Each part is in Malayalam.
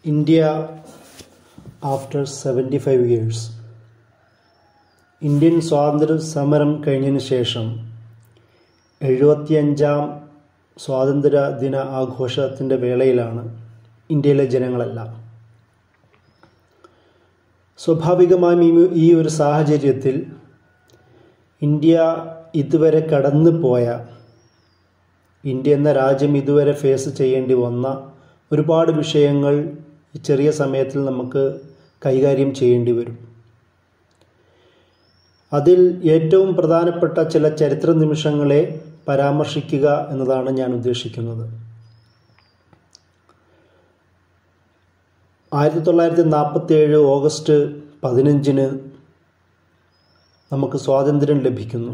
India after seventy five years Indian സ്വാതന്ത്ര്യ സമരം കഴിഞ്ഞതിന് ശേഷം എഴുപത്തിയഞ്ചാം സ്വാതന്ത്ര്യ ദിന ആഘോഷത്തിൻ്റെ വേളയിലാണ് ഇന്ത്യയിലെ ജനങ്ങളെല്ലാം സ്വാഭാവികമായും ഈ ഈ ഒരു സാഹചര്യത്തിൽ ഇന്ത്യ ഇതുവരെ കടന്നു പോയ ഇന്ത്യ എന്ന രാജ്യം ഇതുവരെ ഫേസ് ചെയ്യേണ്ടി വന്ന ഒരുപാട് വിഷയങ്ങൾ ഈ ചെറിയ സമയത്തിൽ നമുക്ക് കൈകാര്യം ചെയ്യേണ്ടി വരും അതിൽ ഏറ്റവും പ്രധാനപ്പെട്ട ചില ചരിത്ര നിമിഷങ്ങളെ പരാമർശിക്കുക എന്നതാണ് ഞാൻ ഉദ്ദേശിക്കുന്നത് ആയിരത്തി തൊള്ളായിരത്തി നാൽപ്പത്തി ഏഴ് ഓഗസ്റ്റ് പതിനഞ്ചിന് നമുക്ക് സ്വാതന്ത്ര്യം ലഭിക്കുന്നു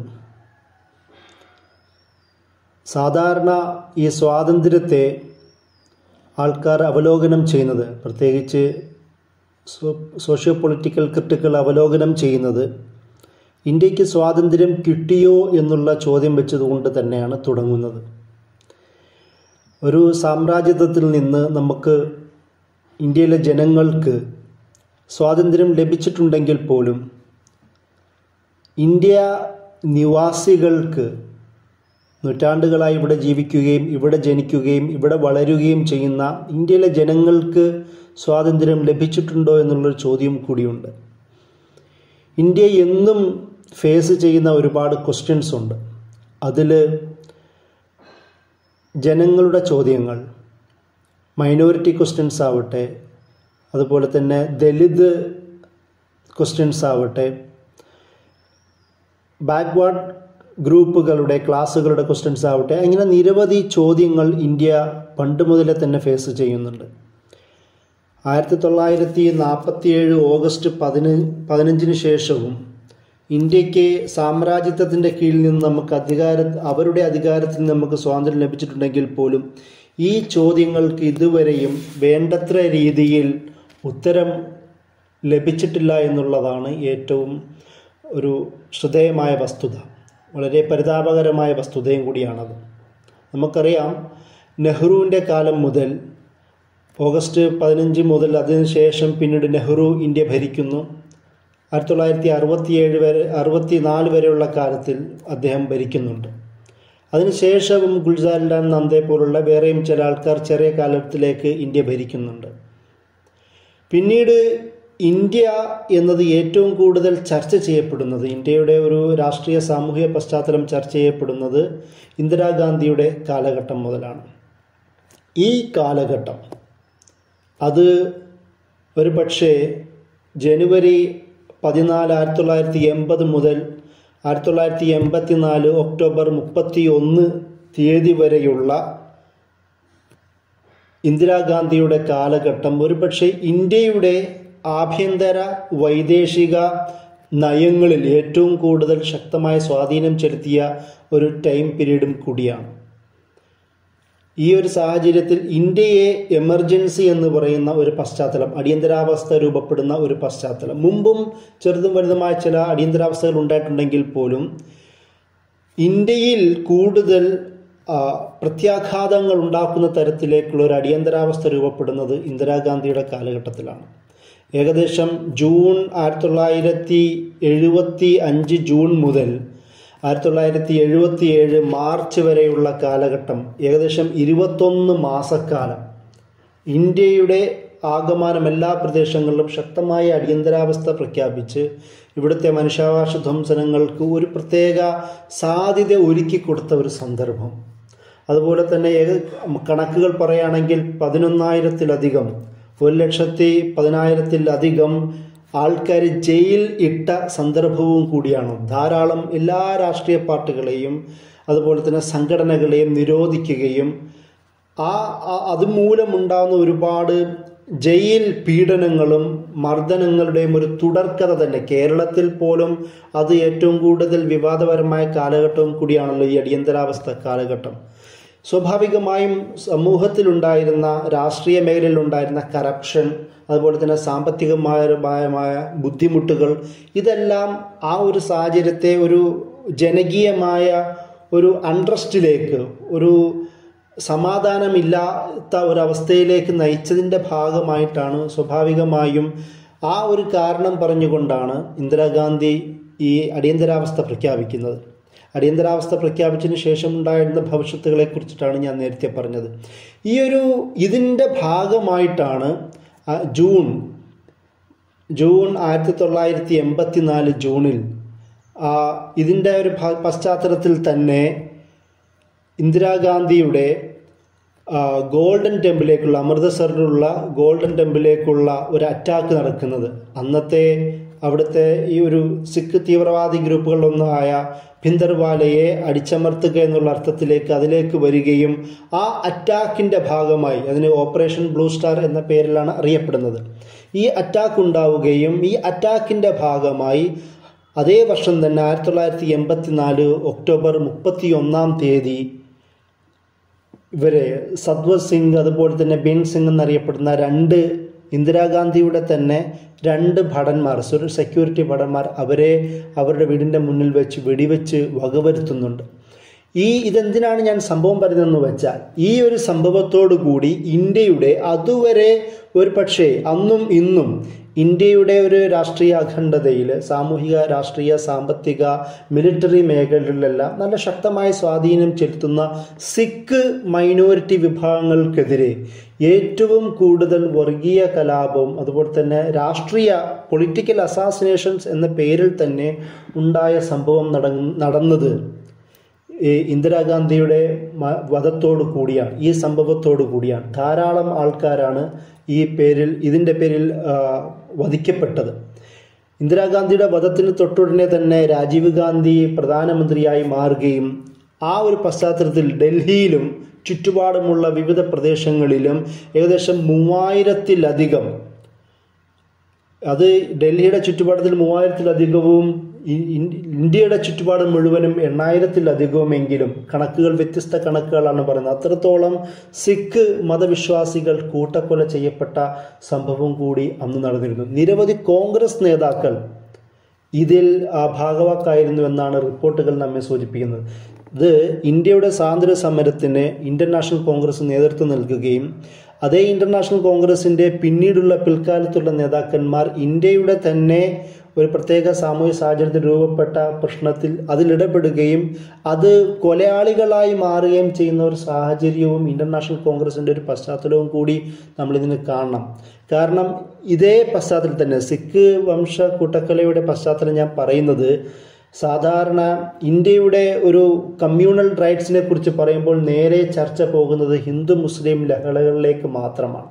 സാധാരണ ഈ സ്വാതന്ത്ര്യത്തെ ആൾക്കാർ അവലോകനം ചെയ്യുന്നത് പ്രത്യേകിച്ച് സോഷ്യോ പൊളിറ്റിക്കൽ ക്രിട്ടിക്കൽ അവലോകനം ചെയ്യുന്നത് ഇന്ത്യക്ക് സ്വാതന്ത്ര്യം കിട്ടിയോ എന്നുള്ള ചോദ്യം വെച്ചതുകൊണ്ട് തന്നെയാണ് തുടങ്ങുന്നത് ഒരു സാമ്രാജ്യത്വത്തിൽ നിന്ന് നമുക്ക് ഇന്ത്യയിലെ ജനങ്ങൾക്ക് സ്വാതന്ത്ര്യം ലഭിച്ചിട്ടുണ്ടെങ്കിൽ പോലും ഇന്ത്യ നിവാസികൾക്ക് നൂറ്റാണ്ടുകളായി ഇവിടെ ജീവിക്കുകയും ഇവിടെ ജനിക്കുകയും ഇവിടെ വളരുകയും ചെയ്യുന്ന ഇന്ത്യയിലെ ജനങ്ങൾക്ക് സ്വാതന്ത്ര്യം ലഭിച്ചിട്ടുണ്ടോ എന്നുള്ളൊരു ചോദ്യം കൂടിയുണ്ട് ഇന്ത്യ എന്നും ഫേസ് ചെയ്യുന്ന ഒരുപാട് ക്വസ്റ്റ്യൻസ് ഉണ്ട് അതിൽ ജനങ്ങളുടെ ചോദ്യങ്ങൾ മൈനോറിറ്റി ക്വസ്റ്റ്യൻസ് ആവട്ടെ അതുപോലെ തന്നെ ദലിത് ക്വസ്റ്റ്യൻസ് ആവട്ടെ ബാക്ക്വേർഡ് ഗ്രൂപ്പുകളുടെ ക്ലാസ്സുകളുടെ ക്വസ്റ്റ്യൻസ് ആവട്ടെ അങ്ങനെ നിരവധി ചോദ്യങ്ങൾ ഇന്ത്യ പണ്ട് മുതലേ തന്നെ ഫേസ് ചെയ്യുന്നുണ്ട് ആയിരത്തി തൊള്ളായിരത്തി നാൽപ്പത്തിയേഴ് ഓഗസ്റ്റ് പതിന പതിനഞ്ചിന് ശേഷവും ഇന്ത്യക്ക് സാമ്രാജ്യത്വത്തിൻ്റെ കീഴിൽ നിന്ന് നമുക്ക് അധികാര അവരുടെ അധികാരത്തിൽ നിന്ന് നമുക്ക് സ്വാതന്ത്ര്യം ലഭിച്ചിട്ടുണ്ടെങ്കിൽ പോലും ഈ ചോദ്യങ്ങൾക്ക് ഇതുവരെയും വേണ്ടത്ര രീതിയിൽ ഉത്തരം ലഭിച്ചിട്ടില്ല എന്നുള്ളതാണ് ഏറ്റവും ഒരു ശ്രദ്ധേയമായ വസ്തുത വളരെ പരിതാപകരമായ വസ്തുതയും കൂടിയാണത് നമുക്കറിയാം നെഹ്റുവിൻ്റെ കാലം മുതൽ ഓഗസ്റ്റ് പതിനഞ്ച് മുതൽ അതിനുശേഷം പിന്നീട് നെഹ്റു ഇന്ത്യ ഭരിക്കുന്നു ആയിരത്തി തൊള്ളായിരത്തി അറുപത്തിയേഴ് വരെ അറുപത്തി നാല് വരെയുള്ള കാലത്തിൽ അദ്ദേഹം ഭരിക്കുന്നുണ്ട് അതിനുശേഷവും ഗുൽസാരിലാൽ നന്ദെ പോലുള്ള വേറെയും ചില ആൾക്കാർ ചെറിയ കാലത്തിലേക്ക് ഇന്ത്യ ഭരിക്കുന്നുണ്ട് പിന്നീട് ഇന്ത്യ എന്നത് ഏറ്റവും കൂടുതൽ ചർച്ച ചെയ്യപ്പെടുന്നത് ഇന്ത്യയുടെ ഒരു രാഷ്ട്രീയ സാമൂഹിക പശ്ചാത്തലം ചർച്ച ചെയ്യപ്പെടുന്നത് ഇന്ദിരാഗാന്ധിയുടെ കാലഘട്ടം മുതലാണ് ഈ കാലഘട്ടം അത് ഒരു പക്ഷേ ജനുവരി പതിനാല് ആയിരത്തി തൊള്ളായിരത്തി എൺപത് മുതൽ ആയിരത്തി തൊള്ളായിരത്തി എൺപത്തി നാല് ഒക്ടോബർ മുപ്പത്തി ഒന്ന് തീയതി വരെയുള്ള ഇന്ദിരാഗാന്ധിയുടെ കാലഘട്ടം ഒരുപക്ഷെ ഇന്ത്യയുടെ ആഭ്യന്തര വൈദേശിക നയങ്ങളിൽ ഏറ്റവും കൂടുതൽ ശക്തമായ സ്വാധീനം ചെലുത്തിയ ഒരു ടൈം പീരീഡും കൂടിയാണ് ഈ ഒരു സാഹചര്യത്തിൽ ഇന്ത്യയെ എമർജൻസി എന്ന് പറയുന്ന ഒരു പശ്ചാത്തലം അടിയന്തരാവസ്ഥ രൂപപ്പെടുന്ന ഒരു പശ്ചാത്തലം മുമ്പും ചെറുതും വലുതുമായ ചില അടിയന്തരാവസ്ഥകൾ ഉണ്ടായിട്ടുണ്ടെങ്കിൽ പോലും ഇന്ത്യയിൽ കൂടുതൽ പ്രത്യാഘാതങ്ങൾ ഉണ്ടാക്കുന്ന തരത്തിലേക്കുള്ള ഒരു അടിയന്തരാവസ്ഥ രൂപപ്പെടുന്നത് ഇന്ദിരാഗാന്ധിയുടെ കാലഘട്ടത്തിലാണ് ഏകദേശം ജൂൺ ആയിരത്തി തൊള്ളായിരത്തി എഴുപത്തി അഞ്ച് ജൂൺ മുതൽ ആയിരത്തി തൊള്ളായിരത്തി എഴുപത്തി ഏഴ് മാർച്ച് വരെയുള്ള കാലഘട്ടം ഏകദേശം ഇരുപത്തൊന്ന് മാസക്കാലം ഇന്ത്യയുടെ ആകമാനം എല്ലാ പ്രദേശങ്ങളിലും ശക്തമായ അടിയന്തരാവസ്ഥ പ്രഖ്യാപിച്ച് ഇവിടുത്തെ മനുഷ്യാവകാശ ധ്വംസനങ്ങൾക്ക് ഒരു പ്രത്യേക സാധ്യത ഒരുക്കി കൊടുത്ത ഒരു സന്ദർഭം അതുപോലെ തന്നെ കണക്കുകൾ പറയുകയാണെങ്കിൽ പതിനൊന്നായിരത്തിലധികം ഒരു ലക്ഷത്തി പതിനായിരത്തിലധികം ആൾക്കാർ ജയിൽ ഇട്ട സന്ദർഭവും കൂടിയാണ് ധാരാളം എല്ലാ രാഷ്ട്രീയ പാർട്ടികളെയും അതുപോലെ തന്നെ സംഘടനകളെയും നിരോധിക്കുകയും ആ അതുമൂലമുണ്ടാകുന്ന ഒരുപാട് ജയിൽ പീഡനങ്ങളും മർദ്ദനങ്ങളുടെയും ഒരു തുടർക്കഥ തന്നെ കേരളത്തിൽ പോലും അത് ഏറ്റവും കൂടുതൽ വിവാദപരമായ കാലഘട്ടവും കൂടിയാണല്ലോ ഈ അടിയന്തരാവസ്ഥ കാലഘട്ടം സ്വാഭാവികമായും സമൂഹത്തിലുണ്ടായിരുന്ന രാഷ്ട്രീയ മേഖലയിലുണ്ടായിരുന്ന കറപ്ഷൻ അതുപോലെ തന്നെ സാമ്പത്തികമായ ബുദ്ധിമുട്ടുകൾ ഇതെല്ലാം ആ ഒരു സാഹചര്യത്തെ ഒരു ജനകീയമായ ഒരു അൺട്രസ്റ്റിലേക്ക് ഒരു സമാധാനമില്ലാത്ത ഒരവസ്ഥയിലേക്ക് നയിച്ചതിൻ്റെ ഭാഗമായിട്ടാണ് സ്വാഭാവികമായും ആ ഒരു കാരണം പറഞ്ഞുകൊണ്ടാണ് ഇന്ദിരാഗാന്ധി ഈ അടിയന്തരാവസ്ഥ പ്രഖ്യാപിക്കുന്നത് അടിയന്തരാവസ്ഥ പ്രഖ്യാപിച്ചതിന് ശേഷം ഉണ്ടായിരുന്ന ഭവിഷ്യത്തുകളെ കുറിച്ചിട്ടാണ് ഞാൻ നേരത്തെ പറഞ്ഞത് ഈ ഒരു ഇതിൻ്റെ ഭാഗമായിട്ടാണ് ആ, ജൂൺ ജൂൺ ആയിരത്തി തൊള്ളായിരത്തി എൺപത്തി നാല് ജൂണിൽ ആ, ഇതിൻ്റെ ഒരു ഭ- പശ്ചാത്തലത്തിൽ തന്നെ ഇന്ദിരാഗാന്ധിയുടെ ആ, ഗോൾഡൻ ടെമ്പിലേക്കുള്ള അമൃതസറിലുള്ള ഗോൾഡൻ ടെമ്പിലേക്കുള്ള ഒരു അറ്റാക്ക് നടക്കുന്നത് അന്നത്തെ അവിടുത്തെ ഈ ഒരു സിഖ് തീവ്രവാദി ഗ്രൂപ്പുകളിലൊന്നായ ഭിന്ദർവാലയെ അടിച്ചമർത്തുക എന്നുള്ള അർത്ഥത്തിലേക്ക് അതിലേക്ക് വരികയും ആ അറ്റാക്കിൻ്റെ ഭാഗമായി അതിന് ഓപ്പറേഷൻ ബ്ലൂ സ്റ്റാർ എന്ന പേരിലാണ് അറിയപ്പെടുന്നത് ഈ അറ്റാക്ക് ഉണ്ടാവുകയും ഈ അറ്റാക്കിൻ്റെ ഭാഗമായി അതേ വർഷം തന്നെ ആയിരത്തി തൊള്ളായിരത്തി എൺപത്തി നാല് ഒക്ടോബർ മുപ്പത്തി ഒന്നാം തീയതി ഇവര് സത്വത് സിംഗ് അതുപോലെ തന്നെ ബിൻ സിംഗ് എന്നറിയപ്പെടുന്ന രണ്ട് ഇന്ദിരാഗാന്ധിയുടെ തന്നെ രണ്ട് ഭടന്മാർ ഒരു സെക്യൂരിറ്റി ഭടന്മാർ അവരെ അവരുടെ വീടിൻ്റെ മുന്നിൽ വെച്ച് വെടിവെച്ച് വകവരുത്തുന്നുണ്ട് ഈ ഇതെന്തിനാണ് ഞാൻ സംഭവം പറയുന്നതെന്ന് വെച്ചാൽ ഈ ഒരു സംഭവത്തോടു കൂടി ഇന്ത്യയുടെ അതുവരെ ഒരു പക്ഷേ അന്നും ഇന്നും ഇന്ത്യയുടെ ഒരു രാഷ്ട്രീയ അഖണ്ഡതയിൽ സാമൂഹിക രാഷ്ട്രീയ സാമ്പത്തിക മിലിറ്ററി മേഖലകളിലെല്ലാം നല്ല ശക്തമായ സ്വാധീനം ചെലുത്തുന്ന സിഖ് മൈനോറിറ്റി വിഭാഗങ്ങൾക്കെതിരെ ഏറ്റവും കൂടുതൽ വർഗീയ കലാപവും അതുപോലെ തന്നെ രാഷ്ട്രീയ പൊളിറ്റിക്കൽ അസാസിനേഷൻസ് എന്ന പേരിൽ തന്നെ ഉണ്ടായ സംഭവം നട- നടന്നത് ഈ ഇന്ദിരാഗാന്ധിയുടെ മ- വധത്തോടു കൂടിയാണ് ഈ സംഭവത്തോടു കൂടിയാണ് ധാരാളം ആൾക്കാരാണ് ഈ പേരിൽ ഇതിൻ്റെ പേരിൽ ആ, വധിക്കപ്പെട്ടത് ഇന്ദിരാഗാന്ധിയുടെ വധത്തിന് തൊട്ടുടനെ തന്നെ രാജീവ് ഗാന്ധി പ്രധാനമന്ത്രിയായി മാറുകയും ആ ഒരു പശ്ചാത്തലത്തിൽ ഡൽഹിയിലും ചുറ്റുപാടുമുള്ള വിവിധ പ്രദേശങ്ങളിലും ഏകദേശം മൂവായിരത്തിലധികം അത് ഡൽഹിയുടെ ചുറ്റുപാടത്തിൽ മൂവായിരത്തിലധികവും ഇ- ഇൻ- ഇന്ത്യയുടെ ചുറ്റുപാട് മുഴുവനും എണ്ണായിരത്തിലധികവുമെങ്കിലും കണക്കുകൾ വ്യത്യസ്ത കണക്കുകളാണ് പറയുന്നത് അത്രത്തോളം സിഖ് മതവിശ്വാസികൾ കൂട്ടക്കൊല ചെയ്യപ്പെട്ട സംഭവം കൂടി അന്ന് നടന്നിരുന്നു നിരവധി കോൺഗ്രസ് നേതാക്കൾ ഇതിൽ ആ, ഭാഗവാക്കായിരുന്നു എന്നാണ് റിപ്പോർട്ടുകൾ നമ്മെ സൂചിപ്പിക്കുന്നത് ഇത് ഇന്ത്യയുടെ സ്വാതന്ത്ര്യ സമരത്തിന് ഇന്ത്യൻ നാഷണൽ കോൺഗ്രസ് നേതൃത്വം നൽകുകയും അതേ ഇന്ത്യൻ നാഷണൽ കോൺഗ്രസിൻ്റെ പിന്നീടുള്ള പിൽക്കാലത്തുള്ള നേതാക്കന്മാർ ഇന്ത്യയുടെ തന്നെ ഒരു പ്രത്യേക സാമൂഹ്യ സാഹചര്യത്തിൽ രൂപപ്പെട്ട പ്രശ്നത്തിൽ അതിലിടപെടുകയും അത് കൊലയാളികളായി മാറുകയും ചെയ്യുന്ന ഒരു സാഹചര്യവും ഇന്ത്യൻ നാഷണൽ കോൺഗ്രസിൻ്റെ ഒരു പശ്ചാത്തലവും കൂടി നമ്മളിതിന് കാണണം കാരണം ഇതേ പശ്ചാത്തലത്തിൽ തന്നെ സിഖ് വംശ കൂട്ടക്കൊലയുടെ പശ്ചാത്തലം ഞാൻ പറയുന്നത് സാധാരണ ഇന്ത്യയുടെ ഒരു കമ്മ്യൂണൽ റൈറ്റ്സിനെ കുറിച്ച് പറയുമ്പോൾ നേരെ ചർച്ച പോകുന്നത് ഹിന്ദു മുസ്ലിം ലഹളകളിലേക്ക് മാത്രമാണ്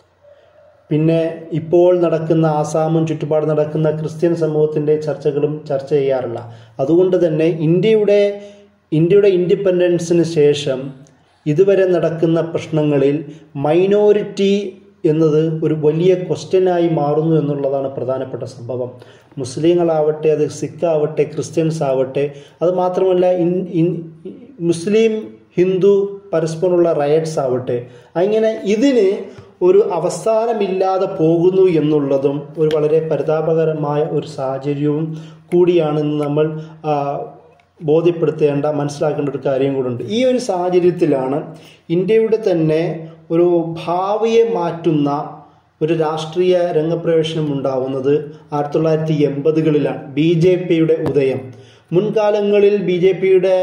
പിന്നെ ഇപ്പോൾ നടക്കുന്ന ആസാമും ചുറ്റുപാട് നടക്കുന്ന ക്രിസ്ത്യൻ സമൂഹത്തിൻ്റെ ചർച്ചകളും ചർച്ച ചെയ്യാറില്ല അതുകൊണ്ട് തന്നെ ഇന്ത്യയുടെ ഇന്ത്യയുടെ ഇൻഡിപെൻഡൻസിന് ശേഷം ഇതുവരെ നടക്കുന്ന പ്രശ്നങ്ങളിൽ മൈനോറിറ്റി എന്നത് ഒരു വലിയ ക്വസ്റ്റ്യനായി മാറുന്നു എന്നുള്ളതാണ് പ്രധാനപ്പെട്ട സംഭവം മുസ്ലിങ്ങളാവട്ടെ അത് സിഖ് ആവട്ടെ ക്രിസ്ത്യൻസ് ആവട്ടെ അത് മാത്രമല്ല ഇൻ ഇൻ മുസ്ലിം ഹിന്ദു പരസ്പരമുള്ള റയറ്റ്സ് ആവട്ടെ അങ്ങനെ ഇതിന് ഒരു അവസാനമില്ലാതെ പോകുന്നു എന്നുള്ളതും ഒരു വളരെ പരിതാപകരമായ ഒരു സാഹചര്യവും കൂടിയാണെന്ന് നമ്മൾ ആ, ബോധ്യപ്പെടുത്തേണ്ട മനസ്സിലാക്കേണ്ട ഒരു കാര്യം കൂടുണ്ട് ഈ ഒരു സാഹചര്യത്തിലാണ് ഇന്ത്യയുടെ തന്നെ ഒരു ഭാവിയെ മാറ്റുന്ന ഒരു രാഷ്ട്രീയ രംഗപ്രവേശനം ഉണ്ടാവുന്നത് ആയിരത്തി തൊള്ളായിരത്തി എൺപതുകളിലാണ് ബി ജെ പിയുടെ ഉദയം മുൻകാലങ്ങളിൽ ബി ജെ പിയുടെ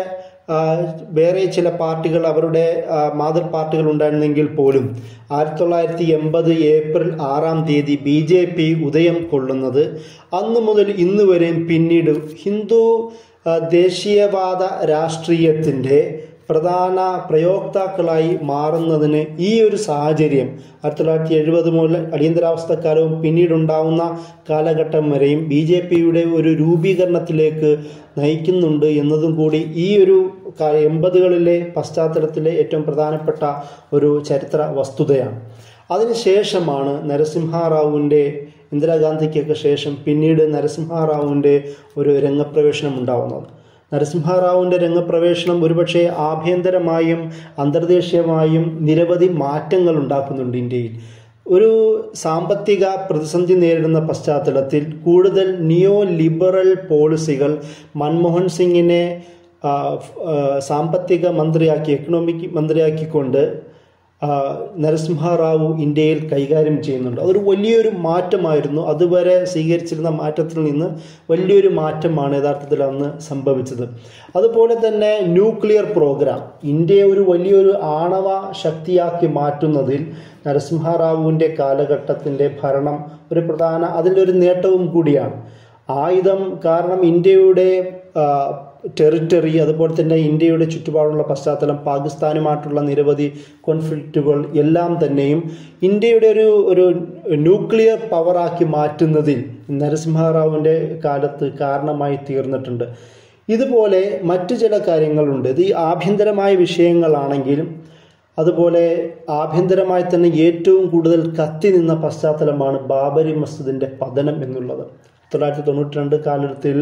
വേറെ ചില പാർട്ടികൾ അവരുടെ ആ, മാതൃ പാർട്ടികൾ ഉണ്ടായിരുന്നെങ്കിൽ പോലും ആയിരത്തി തൊള്ളായിരത്തി എൺപത് ഏപ്രിൽ ആറാം തീയതി ബി ജെ പി ഉദയം കൊള്ളുന്നത് അന്ന് മുതൽ ഇന്ന് വരെയും പിന്നീട് ഹിന്ദു ആ, ദേശീയവാദ രാഷ്ട്രീയത്തിൻ്റെ പ്രധാന പ്രയോക്താക്കളായി മാറുന്നതിന് ഈ ഒരു സാഹചര്യം ആയിരത്തി തൊള്ളായിരത്തി എഴുപത് മുതൽ അടിയന്തരാവസ്ഥക്കാലവും പിന്നീടുണ്ടാവുന്ന കാലഘട്ടം വരെയും ബി ജെ പിയുടെ ഒരു രൂപീകരണത്തിലേക്ക് നയിക്കുന്നുണ്ട് എന്നതും കൂടി ഈ ഒരു ക- എൺപതുകളിലെ പശ്ചാത്തലത്തിലെ ഏറ്റവും പ്രധാനപ്പെട്ട ഒരു ചരിത്ര വസ്തുതയാണ് അതിനുശേഷമാണ് നരസിംഹറാവുവിൻ്റെ ഇന്ദിരാഗാന്ധിക്കൊക്കെ ശേഷം പിന്നീട് നരസിംഹറാവുവിൻ്റെ ഒരു രംഗപ്രവേശനം ഉണ്ടാവുന്നത് നരസിംഹറാവുവിൻ്റെ രംഗപ്രവേശനം ഒരുപക്ഷെ ആഭ്യന്തരമായും അന്തർദേശീയമായും നിരവധി മാറ്റങ്ങൾ ഉണ്ടാക്കുന്നുണ്ട് ഇന്ത്യയിൽ ഒരു സാമ്പത്തിക പ്രതിസന്ധി നേരിടുന്ന പശ്ചാത്തലത്തിൽ കൂടുതൽ നിയോ ലിബറൽ പോളിസികൾ മൻമോഹൻ സിംഗിനെ ആ, ഫ്- ആ, സാമ്പത്തിക മന്ത്രിയാക്കി എക്കണോമിക് മന്ത്രിയാക്കിക്കൊണ്ട് ആ, നരസിംഹറാവു ഇന്ത്യയിൽ കൈകാര്യം ചെയ്യുന്നുണ്ട് അതൊരു വലിയൊരു മാറ്റമായിരുന്നു അതുവരെ സ്വീകരിച്ചിരുന്ന മാറ്റത്തിൽ നിന്ന് വലിയൊരു മാറ്റമാണ് യഥാർത്ഥത്തിൽ അന്ന് സംഭവിച്ചത് അതുപോലെ തന്നെ ന്യൂക്ലിയർ പ്രോഗ്രാം ഇന്ത്യയെ ഒരു വലിയൊരു ആണവ ശക്തിയാക്കി മാറ്റുന്നതിൽ നരസിംഹറാവുവിൻ്റെ കാലഘട്ടത്തിൻ്റെ ഭരണം ഒരു പ്രധാന അതിൻ്റെ ഒരു നേട്ടവും കൂടിയാണ് ആയുധം കാരണം ഇന്ത്യയുടെ ആ, ടെറിട്ടറി അതുപോലെ തന്നെ ഇന്ത്യയുടെ ചുറ്റുപാടുള്ള പശ്ചാത്തലം പാകിസ്ഥാനുമായിട്ടുള്ള നിരവധി കോൺഫ്ലിക്റ്റുകൾ എല്ലാം തന്നെയും ഇന്ത്യയുടെ ഒരു ഒരു ന്യൂക്ലിയർ പവറാക്കി മാറ്റുന്നതിൽ നരസിംഹറാവുവിൻ്റെ കാലത്ത് കാരണമായി തീർന്നിട്ടുണ്ട് ഇതുപോലെ മറ്റു ചില കാര്യങ്ങളുണ്ട് ഇത് ഈ ആഭ്യന്തരമായ വിഷയങ്ങളാണെങ്കിലും അതുപോലെ ആഭ്യന്തരമായി തന്നെ ഏറ്റവും കൂടുതൽ കത്തി നിന്ന പശ്ചാത്തലമാണ് ബാബരി മസ്ജിദിൻ്റെ പതനം എന്നുള്ളത് തൊള്ളായിരത്തി തൊണ്ണൂറ്റി രണ്ട് കാലത്തിൽ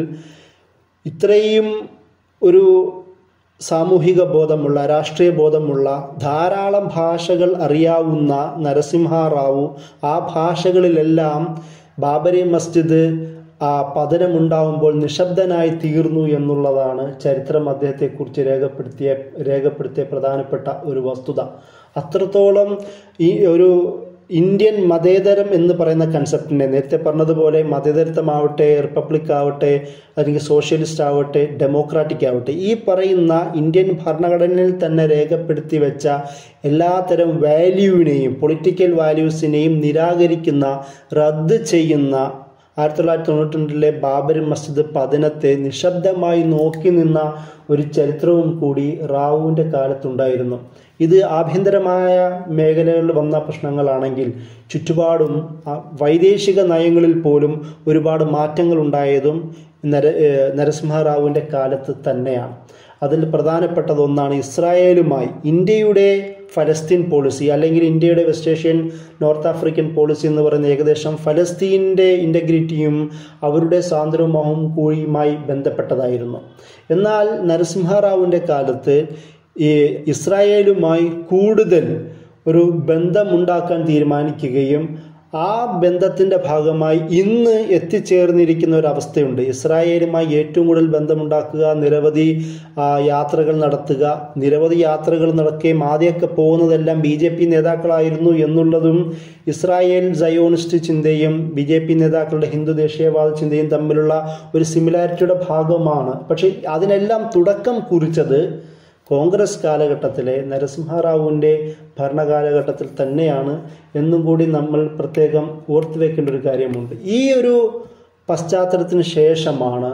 ഇത്രയും ഒരു സാമൂഹിക ബോധമുള്ള രാഷ്ട്രീയ ബോധമുള്ള ധാരാളം ഭാഷകൾ അറിയാവുന്ന നരസിംഹ റാവു ആ ഭാഷകളിലെല്ലാം ബാബരി മസ്ജിദ് ആ പതനമുണ്ടാവുമ്പോൾ നിശബ്ദനായി തീർന്നു എന്നുള്ളതാണ് ചരിത്രം അദ്ദേഹത്തെക്കുറിച്ച് രേഖപ്പെടുത്തിയ രേഖപ്പെടുത്തിയ പ്രധാനപ്പെട്ട ഒരു വസ്തുത അത്രത്തോളം ഈ ഒരു ഇന്ത്യൻ മതേതരം എന്ന് പറയുന്ന കൺസെപ്റ്റിനെ നേരത്തെ പറഞ്ഞതുപോലെ മതേതരത്വമാവട്ടെ റിപ്പബ്ലിക് ആവട്ടെ അല്ലെങ്കിൽ സോഷ്യലിസ്റ്റ് ആവട്ടെ ഡെമോക്രാറ്റിക് ആവട്ടെ ഈ പറയുന്ന ഇന്ത്യൻ ഭരണഘടനയിൽ തന്നെ രേഖപ്പെടുത്തി വെച്ച എല്ലാത്തരം വാല്യൂവിനെയും പൊളിറ്റിക്കൽ വാല്യൂസിനെയും നിരാകരിക്കുന്ന റദ്ദ് ചെയ്യുന്ന ആയിരത്തി തൊള്ളായിരത്തി തൊണ്ണൂറ്റി രണ്ടിലെ ബാബരി മസ്ജിദ് പതനത്തെ നിശബ്ദമായി നോക്കി നിന്ന ഒരു ചരിത്രവും കൂടി റാവുവിൻ്റെ കാലത്തുണ്ടായിരുന്നു ഇത് ആഭ്യന്തരമായ മേഖലകളിൽ വന്ന പ്രശ്നങ്ങളാണെങ്കിൽ ചുറ്റുപാടും ആ, വൈദേശിക നയങ്ങളിൽ പോലും ഒരുപാട് മാറ്റങ്ങൾ ഉണ്ടായതും നര ഏഹ് നരസിംഹറാവുവിൻ്റെ കാലത്ത് തന്നെയാണ് അതിൽ പ്രധാനപ്പെട്ടത് ഒന്നാണ് ഇസ്രായേലുമായി ഇന്ത്യയുടെ ഫലസ്തീൻ പോളിസി അല്ലെങ്കിൽ ഇന്ത്യയുടെ west Asian north African policy എന്ന് പറയുന്ന ഏകദേശം ഫലസ്തീൻ്റെ ഇൻ്റഗ്രിറ്റിയും അവരുടെ സ്വാതന്ത്ര്യവും കൂടിയുമായി ബന്ധപ്പെട്ടതായിരുന്നു എന്നാൽ നരസിംഹറാവുവിൻ്റെ കാലത്ത് ഈ ഇസ്രായേലുമായി കൂടുതൽ ഒരു ബന്ധമുണ്ടാക്കാൻ തീരുമാനിക്കുകയും ആ ബന്ധത്തിൻ്റെ ഭാഗമായി ഇന്ന് എത്തിച്ചേർന്നിരിക്കുന്ന ഒരു അവസ്ഥയുണ്ട് ഇസ്രായേലുമായി ഏറ്റവും കൂടുതൽ ബന്ധമുണ്ടാക്കുക നിരവധി ആ, യാത്രകൾ നടത്തുക നിരവധി യാത്രകൾ നടക്കുകയും ആദ്യമൊക്കെ പോകുന്നതെല്ലാം ബി ജെ പി നേതാക്കളായിരുന്നു എന്നുള്ളതും ഇസ്രായേൽ സയോണിസ്റ്റ് ചിന്തയും ബി ജെ പി നേതാക്കളുടെ ഹിന്ദു ദേശീയവാദ ചിന്തയും തമ്മിലുള്ള ഒരു സിമിലാരിറ്റിയുടെ ഭാഗമാണ് പക്ഷേ അതിനെല്ലാം തുടക്കം കുറിച്ചത് കോൺഗ്രസ് കാലഘട്ടത്തിലെ നരസിംഹറാവുവിൻ്റെ ഭരണകാലഘട്ടത്തിൽ തന്നെയാണ് എന്നും കൂടി നമ്മൾ പ്രത്യേകം ഓർത്തു വെക്കേണ്ട ഒരു കാര്യമുണ്ട് ഈ ഒരു പശ്ചാത്തലത്തിന് ശേഷമാണ്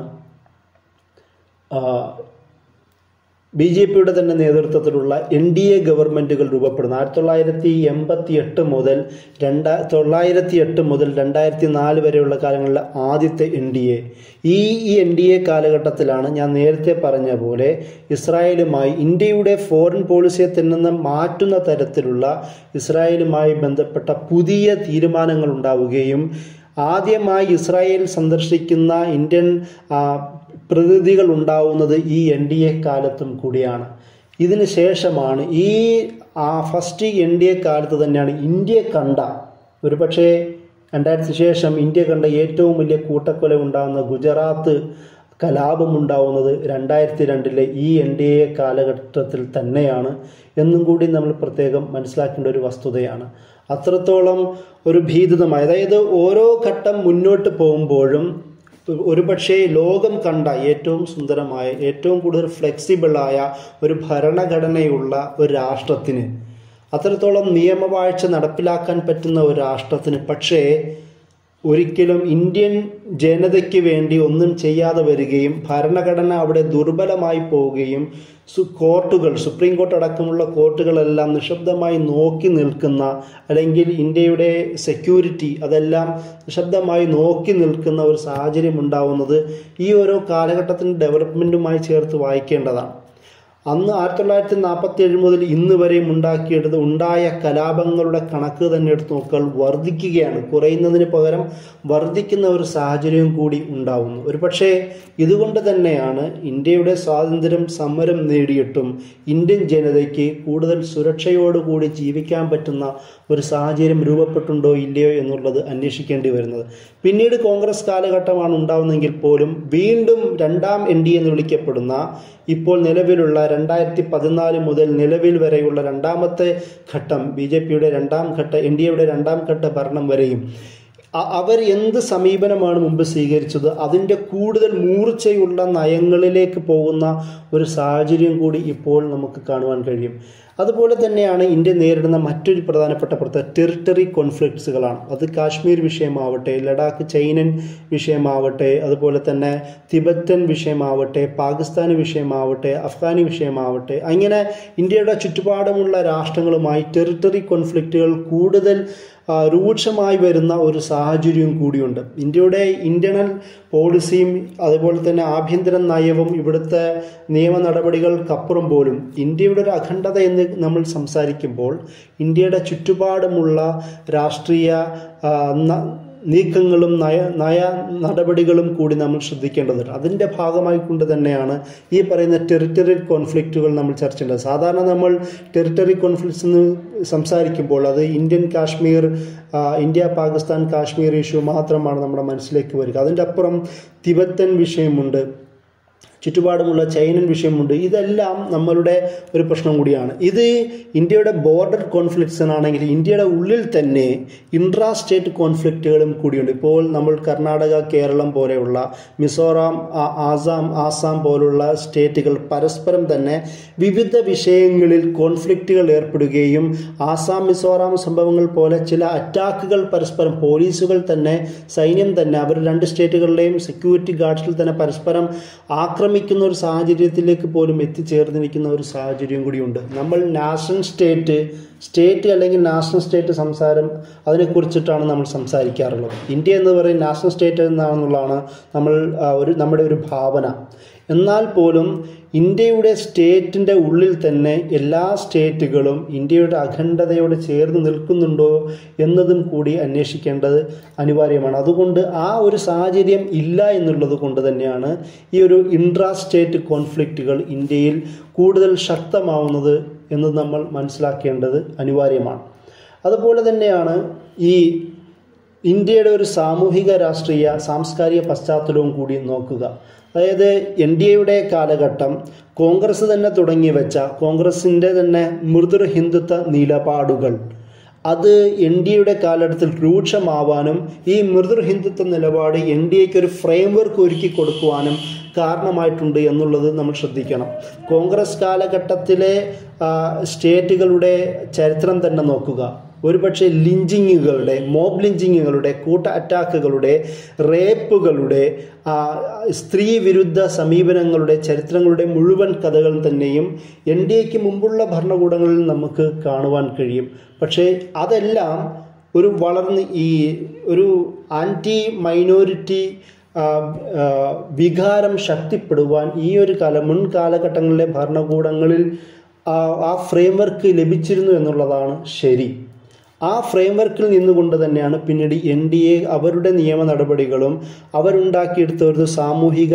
ബി ജെ പിയുടെ തന്നെ നേതൃത്വത്തിലുള്ള എൻ ഡി എ ഗവൺമെൻറ്റുകൾ രൂപപ്പെടുന്നത് ആയിരത്തി തൊള്ളായിരത്തി എൺപത്തി എട്ട് മുതൽ രണ്ടാ തൊള്ളായിരത്തി എട്ട് മുതൽ രണ്ടായിരത്തി നാല് വരെയുള്ള കാലങ്ങളിലെ ആദ്യത്തെ എൻ ഡി എ ഈ ഈ എൻ ഡി എ കാലഘട്ടത്തിലാണ് ഞാൻ നേരത്തെ പറഞ്ഞ പോലെ ഇസ്രായേലുമായി ഇന്ത്യയുടെ ഫോറിൻ പോളിസിയെ തന്നെ മാറ്റുന്ന തരത്തിലുള്ള ഇസ്രായേലുമായി ബന്ധപ്പെട്ട പുതിയ തീരുമാനങ്ങൾ ഉണ്ടാവുകയും ആദ്യമായി ഇസ്രായേൽ സന്ദർശിക്കുന്ന ഇന്ത്യൻ ആ, പ്രതിനിധികൾ ഉണ്ടാവുന്നത് ഈ എൻ ഡി എ കാലത്തും കൂടിയാണ് ഇതിന് ശേഷമാണ് ഈ ആ ഫസ്റ്റ് എൻ ഡി എ കാലത്ത് തന്നെയാണ് ഇന്ത്യ കണ്ട ഒരുപക്ഷെ രണ്ടായിരത്തി ശേഷം ഇന്ത്യ കണ്ട ഏറ്റവും വലിയ കൂട്ടക്കൊല ഉണ്ടാകുന്ന ഗുജറാത്ത് കലാപം ഉണ്ടാവുന്നത് രണ്ടായിരത്തി രണ്ടിലെ ഈ എൻ ഡി എ കാലഘട്ടത്തിൽ തന്നെയാണ് എന്നും കൂടി നമ്മൾ പ്രത്യേകം മനസ്സിലാക്കേണ്ട ഒരു വസ്തുതയാണ് അത്രത്തോളം ഒരു ഭീതിതമായ അതായത് ഓരോ ഘട്ടം മുന്നോട്ട് പോകുമ്പോഴും ഒരുപക്ഷെ ലോകം കണ്ട ഏറ്റവും സുന്ദരമായ ഏറ്റവും കൂടുതൽ ഫ്ലെക്സിബിളായ ഒരു ഭരണഘടനയുള്ള ഒരു രാഷ്ട്രത്തിന് അത്രത്തോളം നിയമവാഴ്ച നടപ്പിലാക്കാൻ പറ്റുന്ന ഒരു രാഷ്ട്രത്തിന് പക്ഷേ ഒരിക്കലും ഇന്ത്യൻ ജനതയ്ക്ക് വേണ്ടി ഒന്നും ചെയ്യാതെ വരികയും ഭരണഘടന അവിടെ ദുർബലമായി പോവുകയും സു കോർട്ടുകൾ സുപ്രീം കോർട്ട് അടക്കമുള്ള കോർട്ടുകളെല്ലാം നിശബ്ദമായി നോക്കി നിൽക്കുന്ന അല്ലെങ്കിൽ ഇന്ത്യയുടെ സെക്യൂരിറ്റി അതെല്ലാം നിശബ്ദമായി നോക്കി നിൽക്കുന്ന ഒരു സാഹചര്യം ഉണ്ടാവുന്നത് ഈ ഓരോ കാലഘട്ടത്തിൻ്റെ ഡെവലപ്മെൻറ്റുമായി ചേർത്ത് വായിക്കേണ്ടതാണ് അന്ന് ആയിരത്തി തൊള്ളായിരത്തി നാൽപ്പത്തി ഏഴ് മുതൽ ഇന്ന് വരെയും ഉണ്ടാക്കിയെടുത്ത് ഉണ്ടായ കലാപങ്ങളുടെ കണക്ക് തന്നെ എടുത്ത് നോക്കിയാൽ വർദ്ധിക്കുകയാണ് കുറയുന്നതിന് പകരം വർദ്ധിക്കുന്ന ഒരു സാഹചര്യം കൂടി ഉണ്ടാവുന്നു ഒരു പക്ഷേ ഇതുകൊണ്ട് തന്നെയാണ് ഇന്ത്യയുടെ സ്വാതന്ത്ര്യം സമരം നേടിയിട്ടും ഇന്ത്യൻ ജനതയ്ക്ക് കൂടുതൽ സുരക്ഷയോടുകൂടി ജീവിക്കാൻ പറ്റുന്ന ഒരു സാഹചര്യം രൂപപ്പെട്ടുണ്ടോ ഇല്ലയോ എന്നുള്ളത് അന്വേഷിക്കേണ്ടി വരുന്നത് പിന്നീട് കോൺഗ്രസ് കാലഘട്ടമാണ് ഉണ്ടാവുന്നതെങ്കിൽ പോലും വീണ്ടും രണ്ടാം എൻ ഡി എന്ന് വിളിക്കപ്പെടുന്ന ഇപ്പോൾ നിലവിലുള്ള രണ്ടായിരത്തി പതിനാല് മുതൽ നിലവിൽ വരെയുള്ള രണ്ടാമത്തെ ഘട്ടം ബി ജെ പിയുടെ രണ്ടാം ഘട്ട എൻ ഡി എയുടെ രണ്ടാം ഘട്ട ഭരണം വരെയും അ- അവർ എന്ത് സമീപനമാണ് മുമ്പ് സ്വീകരിച്ചത് അതിൻ്റെ കൂടുതൽ മൂർച്ചയുള്ള നയങ്ങളിലേക്ക് പോകുന്ന ഒരു സാഹചര്യം കൂടി ഇപ്പോൾ നമുക്ക് കാണുവാൻ കഴിയും അതുപോലെ തന്നെയാണ് ഇന്ത്യ നേരിടുന്ന മറ്റൊരു പ്രധാനപ്പെട്ട പ്രത്യേക ടെറിട്ടറി കോൺഫ്ലിക്ട്സുകളാണ് അത് കാശ്മീർ വിഷയമാവട്ടെ ലഡാക്ക് ചൈനൻ വിഷയമാവട്ടെ അതുപോലെ തന്നെ തിബറ്റൻ വിഷയമാവട്ടെ പാകിസ്ഥാൻ വിഷയമാവട്ടെ അഫ്ഗാനി വിഷയമാവട്ടെ അങ്ങനെ ഇന്ത്യയുടെ ചുറ്റുപാടുമുള്ള രാഷ്ട്രങ്ങളുമായി ടെറിട്ടറി കോൺഫ്ലിക്റ്റുകൾ കൂടുതൽ ആ, രൂക്ഷമായി വരുന്ന ഒരു സാഹചര്യവും കൂടിയുണ്ട് ഇന്ത്യയുടെ ഇന്റേണൽ പോളിസിയും അതുപോലെ തന്നെ ആഭ്യന്തര നയവും ഇവിടുത്തെ നിയമ നടപടികൾക്കപ്പുറം പോലും ഇന്ത്യയുടെ ഒരു അഖണ്ഡത എന്ന് നമ്മൾ സംസാരിക്കുമ്പോൾ ഇന്ത്യയുടെ ചുറ്റുപാടുമുള്ള രാഷ്ട്രീയ ആ, ന- നീക്കങ്ങളും നയ നയ നടപടികളും കൂടി നമ്മൾ ശ്രദ്ധിക്കേണ്ടതുണ്ട് അതിൻ്റെ ഭാഗമായി കൊണ്ട് തന്നെയാണ് ഈ പറയുന്ന ടെറിട്ടറി കോൺഫ്ലിക്റ്റുകൾ നമ്മൾ ചർച്ച ചെയ്യേണ്ടത് സാധാരണ നമ്മൾ ടെറിട്ടറി കോൺഫ്ലിക്ട്സ് എന്ന് സംസാരിക്കുമ്പോൾ അത് ഇന്ത്യൻ കാശ്മീർ ആ, ഇന്ത്യ പാകിസ്ഥാൻ കാശ്മീർ ഇഷ്യൂ മാത്രമാണ് നമ്മുടെ മനസ്സിലേക്ക് വരിക അതിൻ്റെ അപ്പുറം തിബത്തൻ വിഷയമുണ്ട് ചുറ്റുപാടുമുള്ള ചൈനൻ വിഷയമുണ്ട് ഇതെല്ലാം നമ്മളുടെ ഒരു പ്രശ്നം കൂടിയാണ് ഇത് ഇന്ത്യയുടെ ബോർഡർ കോൺഫ്ലിക്ട്സ് ആണെങ്കിൽ ഇന്ത്യയുടെ ഉള്ളിൽ തന്നെ ഇൻട്രാ സ്റ്റേറ്റ് കോൺഫ്ലിക്റ്റുകളും കൂടിയുണ്ട് ഇപ്പോൾ നമ്മൾ കർണാടക കേരളം പോലെയുള്ള മിസോറാം ആ- ആസാം ആസാം പോലുള്ള സ്റ്റേറ്റുകൾ പരസ്പരം തന്നെ വിവിധ വിഷയങ്ങളിൽ കോൺഫ്ലിക്റ്റുകൾ ഏർപ്പെടുകയും ആസാം മിസോറാം സംഭവങ്ങൾ പോലെ ചില അറ്റാക്കുകൾ പരസ്പരം പോലീസുകൾ തന്നെ സൈന്യം തന്നെ അവർ രണ്ട് സ്റ്റേറ്റുകളിലെയും സെക്യൂരിറ്റി ഗാർഡ്സിൽ തന്നെ പരസ്പരം ആക്രമിക്കുന്ന ഒരു സാഹചര്യത്തിലേക്ക് പോലും എത്തിച്ചേർന്നിരിക്കുന്ന ഒരു സാഹചര്യം കൂടിയുണ്ട് നമ്മൾ നാഷണൽ സ്റ്റേറ്റ് സ്റ്റേറ്റ് അല്ലെങ്കിൽ നാഷണൽ സ്റ്റേറ്റ് സംസാരം അതിനെക്കുറിച്ചിട്ടാണ് നമ്മൾ സംസാരിക്കാറുള്ളത് ഇന്ത്യ എന്ന് പറയുന്ന നാഷണൽ സ്റ്റേറ്റ് എന്നാണെന്നുള്ളതാണ് നമ്മൾ ആ, ഒരു നമ്മുടെ ഒരു ഭാവന എന്നാൽ പോലും ഇന്ത്യയുടെ സ്റ്റേറ്റിൻ്റെ ഉള്ളിൽ തന്നെ എല്ലാ സ്റ്റേറ്റുകളും ഇന്ത്യയുടെ അഖണ്ഡതയോട് ചേർന്ന് നിൽക്കുന്നുണ്ടോ എന്നതും കൂടി അന്വേഷിക്കേണ്ടത് അനിവാര്യമാണ് അതുകൊണ്ട് ആ ഒരു സാഹചര്യം ഇല്ല എന്നുള്ളത് കൊണ്ട് തന്നെയാണ് ഈ ഒരു ഇൻട്രാ സ്റ്റേറ്റ് കോൺഫ്ലിക്റ്റുകൾ ഇന്ത്യയിൽ കൂടുതൽ ശക്തമാവുന്നത് എന്ന് നമ്മൾ മനസ്സിലാക്കേണ്ടത് അനിവാര്യമാണ് അതുപോലെ തന്നെയാണ് ഈ ഇന്ത്യയുടെ ഒരു സാമൂഹിക രാഷ്ട്രീയ സാംസ്കാരിക പശ്ചാത്തലവും കൂടി നോക്കുക അതായത് എൻ ഡി എയുടെ കാലഘട്ടം കോൺഗ്രസ് തന്നെ തുടങ്ങി വെച്ച കോൺഗ്രസിൻ്റെ തന്നെ മൃദുർ ഹിന്ദുത്വ നിലപാടുകൾ അത് എൻ ഡി എയുടെ കാലഘട്ടത്തിൽ രൂക്ഷമാവാനും ഈ മൃദുർ ഹിന്ദുത്വ നിലപാട് എൻ ഡി എക്ക് ഒരു ഫ്രെയിംവർക്ക് ഒരുക്കി കൊടുക്കുവാനും കാരണമായിട്ടുണ്ട് എന്നുള്ളത് നമ്മൾ ശ്രദ്ധിക്കണം കോൺഗ്രസ് കാലഘട്ടത്തിലെ ആ, സ്റ്റേറ്റുകളുടെ ചരിത്രം തന്നെ നോക്കുക ഒരുപക്ഷെ ലിഞ്ചിങ്ങുകളുടെ മോബ് ലിഞ്ചിങ്ങുകളുടെ കൂട്ട അറ്റാക്കുകളുടെ റേപ്പുകളുടെ ആ, സ്ത്രീ വിരുദ്ധ സമീപനങ്ങളുടെ ചരിത്രങ്ങളുടെ മുഴുവൻ കഥകൾ തന്നെയും എൻ ഡി എക്ക് മുമ്പുള്ള ഭരണകൂടങ്ങളിൽ നമുക്ക് കാണുവാൻ കഴിയും പക്ഷേ അതെല്ലാം ഒരു വളർന്ന് ഈ ഒരു ആൻറ്റി മൈനോറിറ്റി ആ, ആ, വികാരം ശക്തിപ്പെടുവാൻ ഈ ഒരു കാല മുൻ കാലഘട്ടങ്ങളിലെ ഭരണകൂടങ്ങളിൽ ആ ആ ഫ്രെയിംവർക്ക് ലഭിച്ചിരുന്നു എന്നുള്ളതാണ് ശരി ആ ഫ്രെയിംവർക്കിൽ നിന്നുകൊണ്ട് തന്നെയാണ് പിന്നീട് എൻ ഡി എ അവരുടെ നിയമ നടപടികളും അവരുണ്ടാക്കിയെടുത്ത ഒരു സാമൂഹിക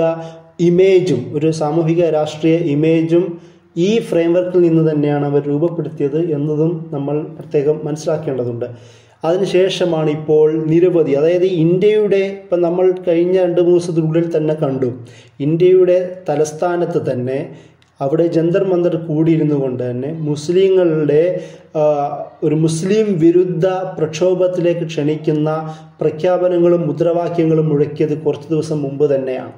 ഇമേജും ഒരു സാമൂഹിക രാഷ്ട്രീയ ഇമേജും ഈ ഫ്രെയിംവർക്കിൽ നിന്ന് തന്നെയാണ് അവർ രൂപപ്പെടുത്തിയത് എന്നതും നമ്മൾ പ്രത്യേകം മനസ്സിലാക്കേണ്ടതുണ്ട് അതിനുശേഷമാണ് ഇപ്പോൾ നിരവധി അതായത് ഇന്ത്യയുടെ ഇപ്പം നമ്മൾ കഴിഞ്ഞ രണ്ട് മൂന്ന് ദിവസത്തിനുള്ളിൽ തന്നെ കണ്ടു ഇന്ത്യയുടെ തലസ്ഥാനത്ത് തന്നെ അവിടെ ജന്തർ മന്ദർ കൂടിയിരുന്നു കൊണ്ട് തന്നെ മുസ്ലിങ്ങളുടെ ആ, ഒരു മുസ്ലിം വിരുദ്ധ പ്രക്ഷോഭത്തിലേക്ക് ക്ഷണിക്കുന്ന പ്രഖ്യാപനങ്ങളും മുദ്രാവാക്യങ്ങളും മുഴക്കിയത് കുറച്ച് ദിവസം മുമ്പ് തന്നെയാണ്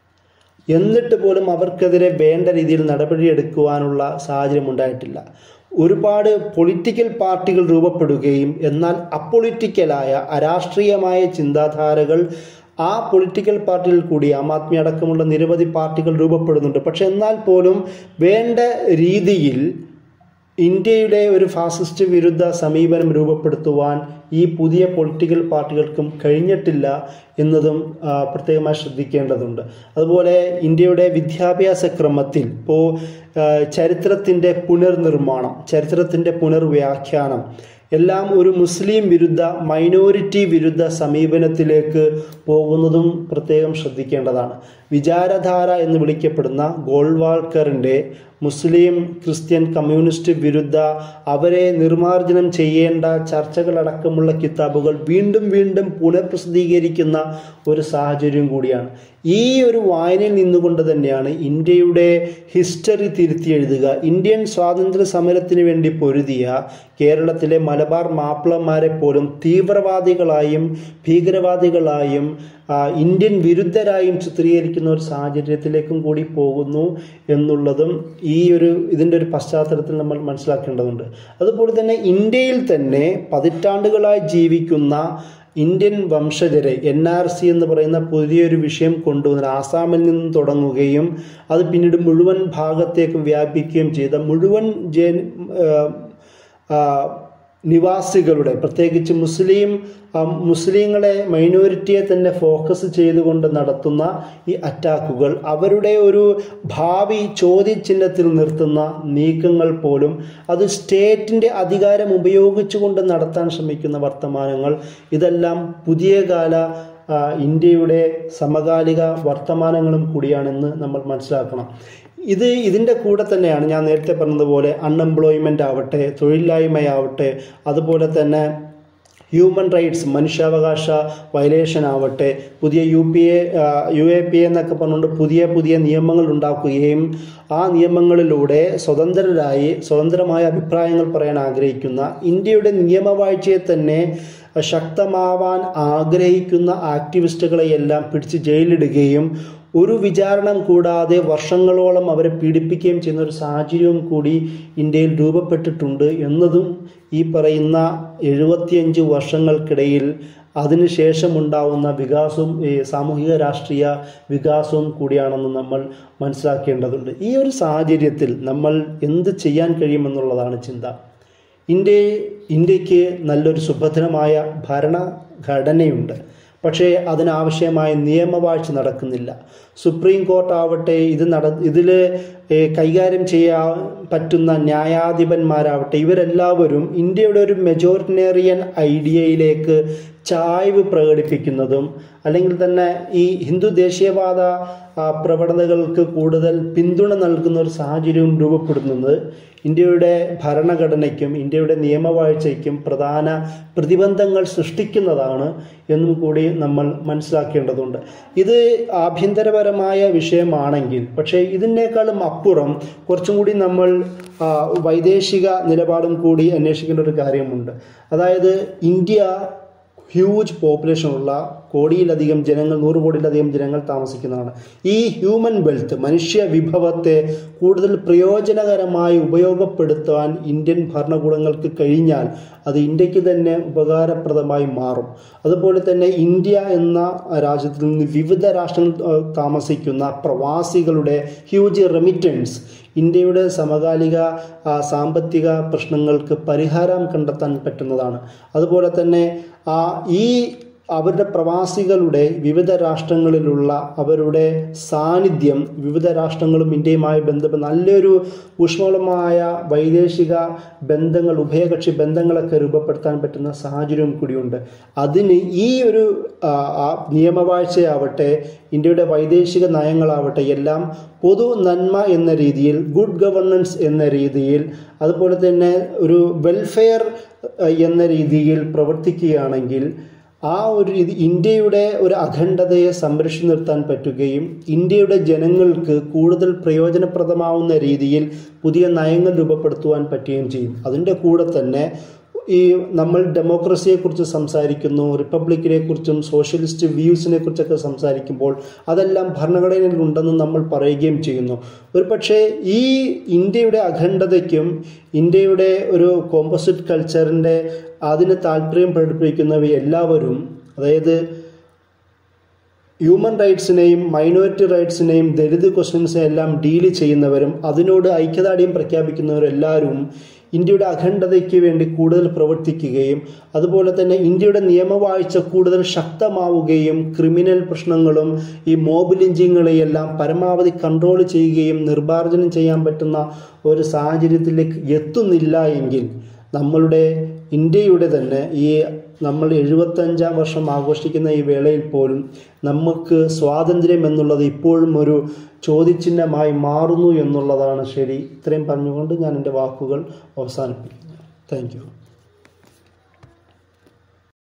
എന്നിട്ട് പോലും അവർക്കെതിരെ വേണ്ട രീതിയിൽ നടപടിയെടുക്കുവാനുള്ള സാഹചര്യം ഉണ്ടായിട്ടില്ല ഒരുപാട് പൊളിറ്റിക്കൽ പാർട്ടികൾ രൂപപ്പെടുകയും എന്നാൽ അപ്പൊളിറ്റിക്കലായ അരാഷ്ട്രീയമായ ചിന്താധാരകൾ ആ പൊളിറ്റിക്കൽ പാർട്ടിയിൽ കൂടി ആം ആദ്മി അടക്കമുള്ള നിരവധി പാർട്ടികൾ രൂപപ്പെടുന്നുണ്ട് പക്ഷെ എന്നാൽ പോലും വേണ്ട രീതിയിൽ ഇന്ത്യയുടെ ഒരു ഫാസിസ്റ്റ് വിരുദ്ധ സമീപനം രൂപപ്പെടുത്തുവാൻ ഈ പുതിയ പൊളിറ്റിക്കൽ പാർട്ടികൾക്കും കഴിഞ്ഞിട്ടില്ല എന്നതും ആ, പ്രത്യേകമായി ശ്രദ്ധിക്കേണ്ടതുണ്ട് അതുപോലെ ഇന്ത്യയുടെ വിദ്യാഭ്യാസ ക്രമത്തിൽ ഇപ്പോൾ ചരിത്രത്തിൻ്റെ പുനർനിർമ്മാണം ചരിത്രത്തിൻ്റെ പുനർവ്യാഖ്യാനം എല്ലാം ഒരു മുസ്ലിം വിരുദ്ധ മൈനോറിറ്റി വിരുദ്ധ സമീപനത്തിലേക്ക് പോകുന്നതും പ്രത്യേകം ശ്രദ്ധിക്കേണ്ടതാണ് വിചാരധാര എന്ന് വിളിക്കപ്പെടുന്ന ഗോൾവാൾക്കറിൻ്റെ മുസ്ലിം ക്രിസ്ത്യൻ കമ്മ്യൂണിസ്റ്റ് വിരുദ്ധ അവരെ നിർമ്മാർജ്ജനം ചെയ്യേണ്ട ചർച്ചകളടക്കമുള്ള കിതാബുകൾ വീണ്ടും വീണ്ടും പുനഃപ്രസിദ്ധീകരിക്കുന്ന ഒരു സാഹചര്യം കൂടിയാണ് ഈ ഒരു വായനയിൽ നിന്നുകൊണ്ട് തന്നെയാണ് ഇന്ത്യയുടെ ഹിസ്റ്ററി തിരുത്തി എഴുതുക ഇന്ത്യൻ സ്വാതന്ത്ര്യ സമരത്തിന് വേണ്ടി പൊരുതിയ കേരളത്തിലെ മലബാർ മാപ്പിളമാരെ പോലും തീവ്രവാദികളായും ഭീകരവാദികളായും ആ, ഇന്ത്യൻ വിരുദ്ധരായും ചിത്രീകരിക്കുന്ന ഒരു സാഹചര്യത്തിലേക്കും കൂടി പോകുന്നു എന്നുള്ളതും ഈ ഒരു ഇതിൻ്റെ ഒരു പശ്ചാത്തലത്തിൽ നമ്മൾ മനസ്സിലാക്കേണ്ടതുണ്ട് അതുപോലെ തന്നെ ഇന്ത്യയിൽ തന്നെ പതിറ്റാണ്ടുകളായി ജീവിക്കുന്ന ഇന്ത്യൻ വംശജരെ എൻ ആർ സി എന്ന് പറയുന്ന പുതിയൊരു വിഷയം കൊണ്ടുവന്ന് ആസാമിൽ നിന്നും തുടങ്ങുകയും അത് പിന്നീട് മുഴുവൻ ഭാഗത്തേക്കും വ്യാപിക്കുകയും ചെയ്ത മുഴുവൻ ജൻ ആ, നിവാസികളുടെ പ്രത്യേകിച്ച് മുസ്ലിം ആ, മുസ്ലിങ്ങളെ മൈനോറിറ്റിയെ തന്നെ ഫോക്കസ് ചെയ്തുകൊണ്ട് നടത്തുന്ന ഈ അറ്റാക്കുകൾ അവരുടെ ഒരു ഭാവി ചോദ്യചിഹ്നത്തിൽ നിർത്തുന്ന നീക്കങ്ങൾ പോലും അത് സ്റ്റേറ്റിൻ്റെ അധികാരം ഉപയോഗിച്ചുകൊണ്ട് നടത്താൻ ശ്രമിക്കുന്ന വർത്തമാനങ്ങൾ ഇതെല്ലാം പുതിയ കാല ആ, ഇന്ത്യയുടെ സമകാലിക വർത്തമാനങ്ങളും കൂടിയാണെന്ന് നമ്മൾ മനസ്സിലാക്കണം ഇത് ഇതിൻ്റെ കൂടെ തന്നെയാണ് ഞാൻ നേരത്തെ പറഞ്ഞതുപോലെ അൺഎംപ്ലോയ്മെൻ്റ് ആവട്ടെ തൊഴിലില്ലായ്മയാവട്ടെ അതുപോലെ തന്നെ ഹ്യൂമൻ റൈറ്റ്സ് മനുഷ്യാവകാശ വയലേഷൻ ആവട്ടെ പുതിയ U P A U A P എന്നൊക്കെ പറഞ്ഞുകൊണ്ട് പുതിയ പുതിയ നിയമങ്ങൾ ഉണ്ടാക്കുകയും ആ നിയമങ്ങളിലൂടെ സ്വതന്ത്രരായി സ്വതന്ത്രമായ അഭിപ്രായങ്ങൾ പറയാൻ ആഗ്രഹിക്കുന്ന ഇന്ത്യയുടെ നിയമവാഴ്ചയെ തന്നെ ശക്തമാവാൻ ആഗ്രഹിക്കുന്ന ആക്ടിവിസ്റ്റുകളെയെല്ലാം പിടിച്ച് ജയിലിടുകയും ഒരു വിചാരണം കൂടാതെ വർഷങ്ങളോളം അവരെ പീഡിപ്പിക്കുകയും ചെയ്യുന്ന ഒരു സാഹചര്യവും കൂടി ഇന്ത്യയിൽ രൂപപ്പെട്ടിട്ടുണ്ട് എന്നതും ഈ പറയുന്ന എഴുപത്തിയഞ്ച് വർഷങ്ങൾക്കിടയിൽ അതിനുശേഷമുണ്ടാവുന്ന വികാസവും ഈ സാമൂഹിക രാഷ്ട്രീയ വികാസവും കൂടിയാണെന്ന് നമ്മൾ മനസ്സിലാക്കേണ്ടതുണ്ട് ഈ ഒരു സാഹചര്യത്തിൽ നമ്മൾ എന്ത് ചെയ്യാൻ കഴിയുമെന്നുള്ളതാണ് ചിന്ത ഇന്ത്യ ഇന്ത്യക്ക് നല്ലൊരു സുഭദ്രമായ ഭരണഘടനയുണ്ട് പക്ഷേ അതിനാവശ്യമായ നിയമവാഴ്ച നടക്കുന്നില്ല സുപ്രീം കോർട്ട് ആവട്ടെ ഇത് നട ഇതിൽ കൈകാര്യം ചെയ്യാൻ പറ്റുന്ന ന്യായാധിപന്മാരാവട്ടെ ഇവരെല്ലാവരും ഇന്ത്യയുടെ ഒരു മെജോറിറ്റേറിയൻ ഐഡിയയിലേക്ക് ചായ്വ് പ്രകടിപ്പിക്കുന്നതും അല്ലെങ്കിൽ തന്നെ ഈ ഹിന്ദു ദേശീയവാദ ആ, പ്രവണതകൾക്ക് കൂടുതൽ പിന്തുണ നൽകുന്ന ഒരു സാഹചര്യവും രൂപപ്പെടുന്നത് ഇന്ത്യയുടെ ഭരണഘടനയ്ക്കും ഇന്ത്യയുടെ നിയമവാഴ്ചയ്ക്കും പ്രധാന പ്രതിബന്ധങ്ങൾ സൃഷ്ടിക്കുന്നതാണ് എന്നും കൂടി നമ്മൾ മനസ്സിലാക്കേണ്ടതുണ്ട് ഇത് ആഭ്യന്തരപരമായ വിഷയമാണെങ്കിൽ പക്ഷേ ഇതിനേക്കാളും അപ്പുറം കുറച്ചും കൂടി നമ്മൾ ആ, വൈദേശിക നിലപാടും കൂടി അന്വേഷിക്കേണ്ട ഒരു കാര്യമുണ്ട് അതായത് ഇന്ത്യ ഹ്യൂജ് പോപ്പുലേഷനുള്ള കോടിയിലധികം ജനങ്ങൾ നൂറ് കോടിയിലധികം ജനങ്ങൾ താമസിക്കുന്നതാണ് ഈ ഹ്യൂമൻ വെൽത്ത് മനുഷ്യ വിഭവത്തെ കൂടുതൽ പ്രയോജനകരമായി ഉപയോഗപ്പെടുത്താൻ ഇന്ത്യൻ ഭരണകൂടങ്ങൾക്ക് കഴിഞ്ഞാൽ അത് ഇന്ത്യക്ക് തന്നെ ഉപകാരപ്രദമായി മാറും അതുപോലെ തന്നെ ഇന്ത്യ എന്ന രാജ്യത്തിൽ നിന്ന് വിവിധ രാഷ്ട്രങ്ങളിൽ ഏഹ്, താമസിക്കുന്ന പ്രവാസികളുടെ ഹ്യൂജ് റെമിറ്റൻസ് ഇന്ത്യയുടെ സമകാലിക ആ, സാമ്പത്തിക പ്രശ്നങ്ങൾക്ക് പരിഹാരം കണ്ടെത്താൻ പറ്റുന്നതാണ് അതുപോലെ തന്നെ ആ ഈ അവരുടെ പ്രവാസികളുടെ വിവിധ രാഷ്ട്രങ്ങളിലുള്ള അവരുടെ സാന്നിധ്യം വിവിധ രാഷ്ട്രങ്ങളും ഇന്ത്യയുമായി ബന്ധപ്പെട്ട് നല്ലൊരു ഊഷ്മളമായ വൈദേശിക ബന്ധങ്ങൾ ഉഭയകക്ഷി ബന്ധങ്ങളൊക്കെ രൂപപ്പെടുത്താൻ പറ്റുന്ന സാഹചര്യവും കൂടിയുണ്ട് അതിന് ഈ ഒരു ആ, ആ നിയമവാഴ്ചയാവട്ടെ ഇന്ത്യയുടെ വൈദേശിക നയങ്ങളാവട്ടെ എല്ലാം പൊതു നന്മ എന്ന രീതിയിൽ ഗുഡ് ഗവർണൻസ് എന്ന രീതിയിൽ അതുപോലെ തന്നെ ഒരു വെൽഫെയർ അഹ്, എന്ന രീതിയിൽ പ്രവർത്തിക്കുകയാണെങ്കിൽ ആ ഒരു രീതി ഇന്ത്യയുടെ ഒരു അഖണ്ഡതയെ സംരക്ഷിച്ചു നിർത്താൻ പറ്റുകയും ഇന്ത്യയുടെ ജനങ്ങൾക്ക് കൂടുതൽ പ്രയോജനപ്രദമാവുന്ന രീതിയിൽ പുതിയ നയങ്ങൾ രൂപപ്പെടുത്തുവാൻ പറ്റുകയും ചെയ്യും അതിൻ്റെ കൂടെ തന്നെ ഈ നമ്മൾ ഡെമോക്രസിയെക്കുറിച്ച് സംസാരിക്കുന്നു റിപ്പബ്ലിക്കിനെ കുറിച്ചും സോഷ്യലിസ്റ്റ് വ്യൂസിനെ കുറിച്ചൊക്കെ സംസാരിക്കുമ്പോൾ അതെല്ലാം ഭരണഘടനയിൽ ഉണ്ടെന്ന് നമ്മൾ പറയുകയും ചെയ്യുന്നു ഒരു പക്ഷേ ഈ ഇന്ത്യയുടെ അഖണ്ഡതയ്ക്കും ഇന്ത്യയുടെ ഒരു കോമ്പോസിറ്റ് കൾച്ചറിൻ്റെ അതിന് താല്പര്യം പ്രകടിപ്പിക്കുന്നവ എല്ലാവരും അതായത് ഹ്യൂമൻ റൈറ്റ്സിനെയും മൈനോറിറ്റി റൈറ്റ്സിനെയും ദളിത് ക്വസ്റ്റ്യൻസിനെ എല്ലാം ഡീല് ചെയ്യുന്നവരും അതിനോട് ഐക്യദാർഢ്യം പ്രഖ്യാപിക്കുന്നവരും എല്ലാവരും ഇന്ത്യയുടെ അഖണ്ഡതയ്ക്ക് വേണ്ടി കൂടുതൽ പ്രവർത്തിക്കുകയും അതുപോലെ തന്നെ ഇന്ത്യയുടെ നിയമവാഴ്ച കൂടുതൽ ശക്തമാവുകയും ക്രിമിനൽ പ്രശ്നങ്ങളും ഈ മോബ് ലിഞ്ചിങ്ങുകളെയെല്ലാം പരമാവധി കൺട്രോൾ ചെയ്യുകയും നിർമ്മാർജ്ജനം ചെയ്യാൻ പറ്റുന്ന ഒരു സാഹചര്യത്തിലേക്ക് എത്തുന്നില്ല എങ്കിൽ നമ്മളുടെ ഇന്ത്യയുടെ തന്നെ ഈ നമ്മൾ എഴുപത്തഞ്ചാം വർഷം ആഘോഷിക്കുന്ന ഈ വേളയിൽ പോലും നമുക്ക് സ്വാതന്ത്ര്യം എന്നുള്ളത് ഇപ്പോഴും ഒരു ചോദ്യചിഹ്നമായി മാറുന്നു എന്നുള്ളതാണ് ശരി ഇത്രയും പറഞ്ഞുകൊണ്ട് ഞാൻ എൻ്റെ വാക്കുകൾ അവസാനിപ്പിക്കുന്നു താങ്ക് യു